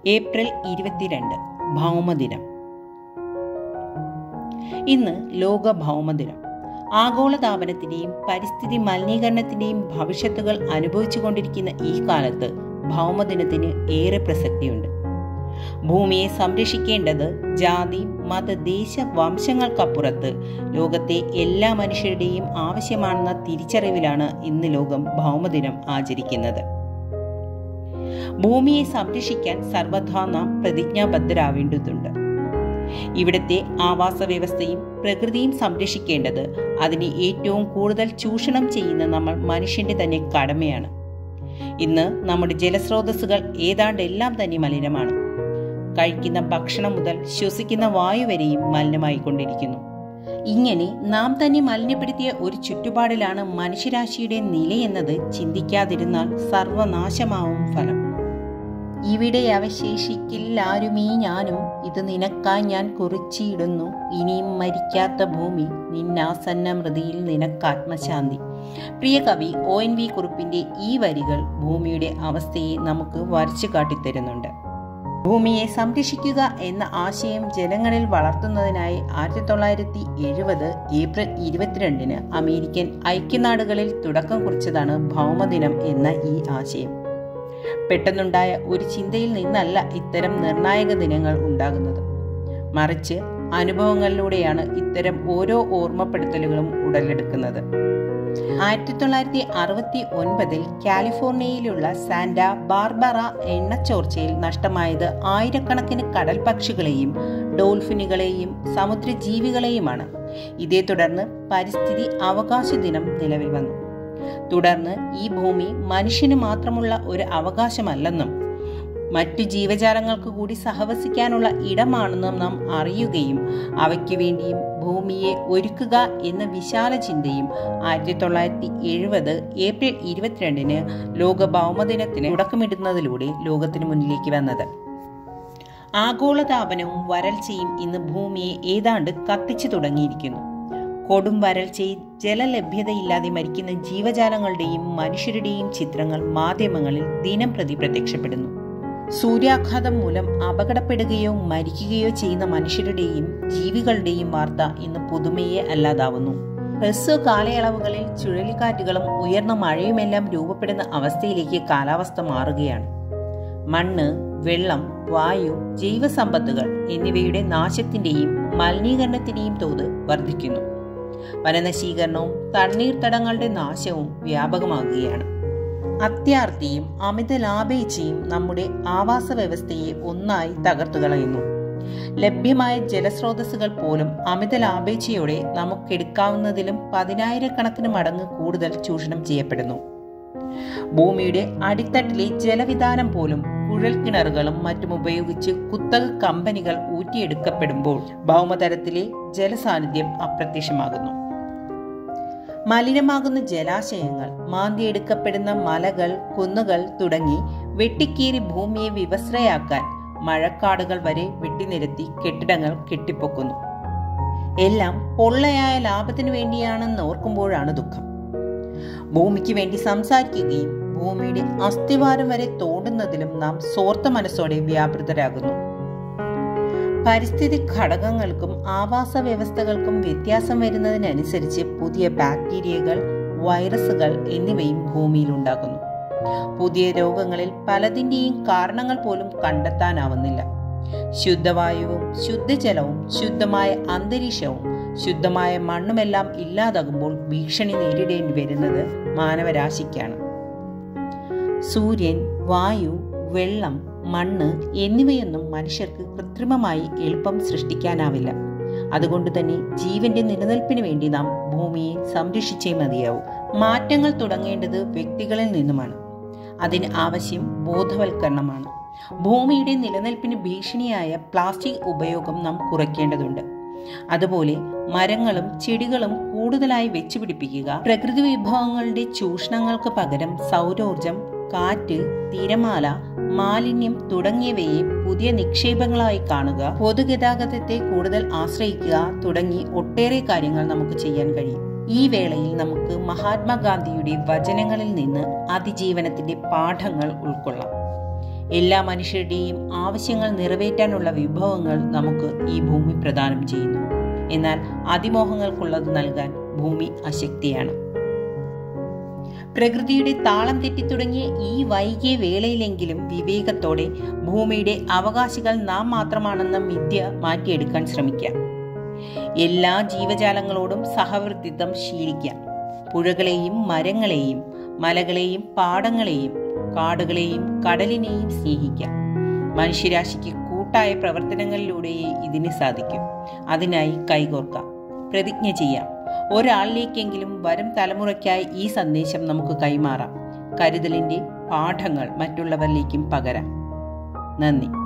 April ഇരുപത്തിരണ്ട് ഭൗമദിനം ഇന്ന് ലോക ഭൗമദിനം ആഗോളതാപനത്തിന്റെയും പരിസ്ഥിതി മലിനീകരണത്തിന്റെയും ഭവിഷ്യത്തുകൾ അനുഭവിച്ചുകൊണ്ടിരിക്കുന്ന ഈ കാലത്ത് ഭൗമദിനത്തിന് ഏറെ പ്രസക്തിയുണ്ട് ഭൂമിയെ സംരക്ഷിക്കേണ്ടത് ജാതി മത ദേശ വംശങ്ങൾക്കപ്പുറത്ത് ലോകത്തെ എല്ലാ മനുഷ്യരുടെയും ആവശ്യമാണെന്ന തിരിച്ചറിവിലാണ് ഇന്ന് ലോകം ഭൗമദിനം ആചരിക്കുന്നത് ഭൂമിയെ സംരക്ഷിക്കാൻ സർവഥാ നാം പ്രതിജ്ഞാബദ്ധരാവേണ്ടതുണ്ട് ഇവിടുത്തെ ആവാസ വ്യവസ്ഥയും പ്രകൃതിയും സംരക്ഷിക്കേണ്ടത് അതിനെ ഏറ്റവും കൂടുതൽ ചൂഷണം ചെയ്യുന്ന നമ്മൾ മനുഷ്യന്റെ തന്നെ കടമയാണ് ഇന്ന് നമ്മുടെ ജലസ്രോതസ്സുകൾ ഏതാണ്ട് എല്ലാം തന്നെ മലിനമാണ് കഴിക്കുന്ന ഭക്ഷണം മുതൽ ശ്വസിക്കുന്ന വായു വരെയും മലിനമായിക്കൊണ്ടിരിക്കുന്നു ഇങ്ങനെ നാം തന്നെ മലിനപ്പെടുത്തിയ ഒരു ചുറ്റുപാടിലാണ് മനുഷ്യരാശിയുടെ നിലയെന്നത് ചിന്തിക്കാതിരുന്നാൽ സർവനാശമാവും ഫലം ഇവിടെ അവശേഷിക്കില്ലാരുമീ ഞാനും ഇത് നിനക്കായി ഞാൻ കുറിച്ചിടുന്നു ഇനിയും മരിക്കാത്ത ഭൂമി നിന്നാസന്ന മൃതിയിൽ നിനക്കാത്മശാന്തി പ്രിയ കവി ഒ എൻ വി കുറുപ്പിന്റെ ഈ വരികൾ ഭൂമിയുടെ അവസ്ഥയെ നമുക്ക് വരച്ചു കാട്ടിത്തരുന്നുണ്ട് ഭൂമിയെ സംരക്ഷിക്കുക എന്ന ആശയം ജനങ്ങളിൽ വളർത്തുന്നതിനായി ആയിരത്തി തൊള്ളായിരത്തി എഴുപത് ഏപ്രിൽ ഇരുപത്തിരണ്ടിന് അമേരിക്കൻ ഐക്യനാടുകളിൽ തുടക്കം കുറിച്ചതാണ് ഭൗമദിനം എന്ന ഈ ആശയം പെട്ടെന്നുണ്ടായ ഒരു ചിന്തയിൽ നിന്നല്ല ഇത്തരം നിർണായക ദിനങ്ങൾ ഉണ്ടാകുന്നത് മറിച്ച് അനുഭവങ്ങളിലൂടെയാണ് ഇത്തരം ഓരോ ഓർമ്മപ്പെടുത്തലുകളും ഉടലെടുക്കുന്നത് ആയിരത്തി തൊള്ളായിരത്തി അറുപത്തി ഒൻപതിൽ കാലിഫോർണിയയിലുള്ള സാന്റ ബാർബറ എണ്ണച്ചോർച്ചയിൽ നഷ്ടമായത് ആയിരക്കണക്കിന് കടൽ പക്ഷികളെയും ഡോൾഫിനുകളെയും സമുദ്രജീവികളെയുമാണ് ഇതേ തുടർന്ന് പരിസ്ഥിതി അവകാശ ദിനം നിലവിൽ വന്നു തുടർന്ന് ഈ ഭൂമി മനുഷ്യന് മാത്രമുള്ള ഒരു അവകാശമല്ലെന്നും മറ്റു ജീവജാലങ്ങൾക്ക് കൂടി സഹവസിക്കാനുള്ള ഇടമാണെന്നും നാം അറിയുകയും അവയ്ക്ക് വേണ്ടിയും ഭൂമിയെ ഒരുക്കുക എന്ന വിശാല ചിന്തയും ആയിരത്തി തൊള്ളായിരത്തി എഴുപത് ഏപ്രിൽ ഇരുപത്തിരണ്ടിന് ലോക ഭൗമദിനത്തിന് തുടക്കമിടുന്നതിലൂടെ ലോകത്തിന് മുന്നിലേക്ക് വന്നത് ആഗോളതാപനവും വരൾച്ചയും ഇന്ന് ഭൂമിയെ ഏതാണ്ട് കത്തിച്ചു തുടങ്ങിയിരിക്കുന്നു കൊടും വരൾച്ചയിൽ ജലലഭ്യതയില്ലാതെ മരിക്കുന്ന ജീവജാലങ്ങളുടെയും മനുഷ്യരുടെയും ചിത്രങ്ങൾ മാധ്യമങ്ങളിൽ ദിനം പ്രതി പ്രത്യക്ഷപ്പെടുന്നു സൂര്യാഘാതം മൂലം അപകടപ്പെടുകയോ മരിക്കുകയോ ചെയ്യുന്ന മനുഷ്യരുടെയും ജീവികളുടെയും വാർത്ത ഇന്ന് പുതുമയെ അല്ലാതാവുന്നു ഹ്രസ്വ കാലയളവുകളിൽ ചുഴലിക്കാറ്റുകളും ഉയർന്ന മഴയുമെല്ലാം രൂപപ്പെടുന്ന അവസ്ഥയിലേക്ക് കാലാവസ്ഥ മാറുകയാണ് മണ്ണ് വെള്ളം വായു ജൈവസമ്പത്തുകൾ എന്നിവയുടെ നാശത്തിന്റെയും മലിനീകരണത്തിന്റെയും തോത് വർദ്ധിക്കുന്നു വനനശീകരണവും തണ്ണീർത്തടങ്ങളുടെ നാശവും വ്യാപകമാകുകയാണ് അത്യാർത്തിയും അമിത ലാഭേച്ഛയും നമ്മുടെ ആവാസ വ്യവസ്ഥയെ ഒന്നായി തകർത്തു കളയുന്നു ലഭ്യമായ ജലസ്രോതസ്സുകൾ പോലും അമിത ലാഭേച്ഛയോടെ നമുക്കെടുക്കാവുന്നതിലും പതിനായിരക്കണക്കിന് മടങ്ങ് കൂടുതൽ ചൂഷണം ചെയ്യപ്പെടുന്നു ഭൂമിയുടെ അടിത്തട്ടിലെ ജലവിധാനം പോലും കുഴൽക്കിണറുകളും മറ്റും ഉപയോഗിച്ച് കുത്തക കമ്പനികൾ ഊറ്റിയെടുക്കപ്പെടുമ്പോൾ ഭൗമതലത്തിലെ ജലസാന്നിധ്യം അപ്രത്യക്ഷമാകുന്നു മലിനമാകുന്ന ജലാശയങ്ങൾ മാന്തിയെടുക്കപ്പെടുന്ന മലകൾ കുന്നുകൾ തുടങ്ങി വെട്ടിക്കീറി ഭൂമിയെ വിവസ്ത്രയാക്കാൻ മഴക്കാടുകൾ വരെ വെട്ടിനിരത്തി കെട്ടിടങ്ങൾ കെട്ടിപ്പൊക്കുന്നു എല്ലാം പൊള്ളയായ ലാഭത്തിനു വേണ്ടിയാണെന്ന് ഓർക്കുമ്പോഴാണ് ദുഃഖം ഭൂമിക്ക് വേണ്ടി സംസാരിക്കുകയും ഭൂമിയുടെ അസ്ഥിവാരം വരെ തോണ്ടുന്നതിലും നാം സ്വാർത്ഥ മനസ്സോടെ വ്യാപൃതരാകുന്നു പരിസ്ഥിതി ഘടകങ്ങൾക്കും ആവാസ വ്യവസ്ഥകൾക്കും വ്യത്യാസം വരുന്നതിനനുസരിച്ച് പുതിയ ബാക്ടീരിയകൾ വൈറസുകൾ എന്നിവയും ഭൂമിയിൽ ഉണ്ടാകുന്നു പുതിയ രോഗങ്ങളിൽ പലതിൻ്റെയും കാരണങ്ങൾ പോലും കണ്ടെത്താനാവുന്നില്ല ശുദ്ധവായുവും ശുദ്ധജലവും ശുദ്ധമായ അന്തരീക്ഷവും ശുദ്ധമായ മണ്ണുമെല്ലാം ഇല്ലാതാകുമ്പോൾ ഭീഷണി നേരിടേണ്ടി വരുന്നത് മാനവരാശിക്കാണ് സൂര്യൻ വായു വെള്ളം മണ്ണ് എന്നിവയൊന്നും മനുഷ്യർക്ക് കൃത്രിമമായി എളുപ്പം സൃഷ്ടിക്കാനാവില്ല അതുകൊണ്ട് തന്നെ ജീവന്റെ നിലനിൽപ്പിന് വേണ്ടി നാം ഭൂമിയെ സംരക്ഷിച്ചേ മതിയാവൂ മാറ്റങ്ങൾ തുടങ്ങേണ്ടത് വ്യക്തികളിൽ നിന്നുമാണ് അതിന് ആവശ്യം ബോധവൽക്കരണമാണ് ഭൂമിയുടെ നിലനിൽപ്പിന് ഭീഷണിയായ പ്ലാസ്റ്റിക് ഉപയോഗം നാം കുറയ്ക്കേണ്ടതുണ്ട് അതുപോലെ മരങ്ങളും ചെടികളും കൂടുതലായി വെച്ചുപിടിപ്പിക്കുക പ്രകൃതി വിഭവങ്ങളുടെ ചൂഷണങ്ങൾക്ക് പകരം സൗരോർജം കാറ്റ് തിരമാല മാലിന്യം തുടങ്ങിയവയെ പുതിയ നിക്ഷേപങ്ങളായി കാണുക പൊതുഗതാഗതത്തെ കൂടുതൽ ആശ്രയിക്കുക തുടങ്ങി ഒട്ടേറെ കാര്യങ്ങൾ നമുക്ക് ചെയ്യാൻ കഴിയും ഈ വേളയിൽ നമുക്ക് മഹാത്മാഗാന്ധിയുടെ വചനങ്ങളിൽ നിന്ന് അതിജീവനത്തിന്റെ പാഠങ്ങൾ ഉൾക്കൊള്ളാം എല്ലാ മനുഷ്യരുടെയും ആവശ്യങ്ങൾ നിറവേറ്റാനുള്ള വിഭവങ്ങൾ നമുക്ക് ഈ ഭൂമി പ്രദാനം ചെയ്യുന്നു എന്നാൽ അതിമോഹങ്ങൾക്കുള്ളത് നൽകാൻ ഭൂമി അശക്തിയാണ് പ്രകൃതിയുടെ താളം തെറ്റിത്തുടങ്ങിയ ഈ വൈകിയ വേളയിലെങ്കിലും വിവേകത്തോടെ ഭൂമിയുടെ അവകാശികൾ നാം മാത്രമാണെന്ന മിഥ്യ മാറ്റിയെടുക്കാൻ ശ്രമിക്കാം എല്ലാ ജീവജാലങ്ങളോടും സഹവർത്തിത്വം ശീലിക്കാം പുഴകളെയും മരങ്ങളെയും മലകളെയും പാടങ്ങളെയും കാടുകളെയും കടലിനെയും സ്നേഹിക്കാം മനുഷ്യരാശിക്ക് കൂട്ടായ പ്രവർത്തനങ്ങളിലൂടെയേ ഇതിന് സാധിക്കും അതിനായി കൈകോർക്കാം പ്രതിജ്ഞ ചെയ്യാം ഒരാളിലേക്കെങ്കിലും വരും തലമുറയ്ക്കായി ഈ സന്ദേശം നമുക്ക് കൈമാറാം കരുതലിൻ്റെ പാഠങ്ങൾ മറ്റുള്ളവരിലേക്കും പകരാം നന്ദി